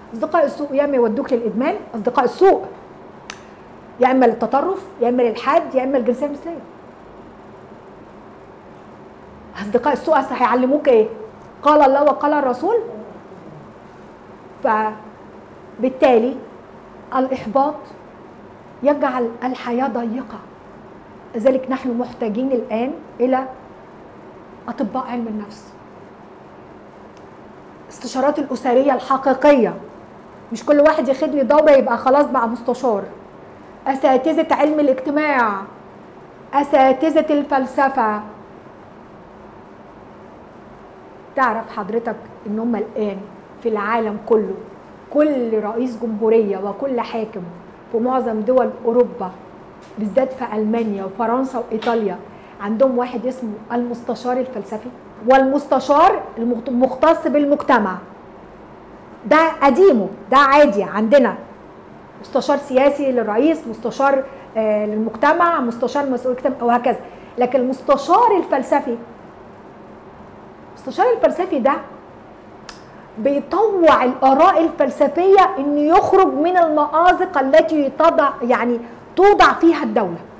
اصدقاء السوء يا اما يودوك للادمان اصدقاء السوء يا اما للتطرف يا اما للحد يا اما الجنسيه المثليه اصدقاء السوء اصل هيعلموك ايه قال الله وقال الرسول فبالتالي الاحباط يجعل الحياه ضيقه لذلك نحن محتاجين الان الى اطباء علم النفس استشارات الاسريه الحقيقيه مش كل واحد ياخد لي دوره يبقى خلاص بقى مستشار اساتذه علم الاجتماع اساتذه الفلسفه تعرف حضرتك ان هم الان في العالم كله كل رئيس جمهوريه وكل حاكم في معظم دول اوروبا بالذات في المانيا وفرنسا وايطاليا عندهم واحد اسمه المستشار الفلسفي والمستشار المختص بالمجتمع ده قديمه ده عادي عندنا مستشار سياسي للرئيس مستشار آه للمجتمع مستشار مسؤول اجتماع وهكذا لكن المستشار الفلسفي المستشار الفلسفي ده بيطوع الاراء الفلسفيه انه يخرج من المآزق التي تضع يعني توضع فيها الدوله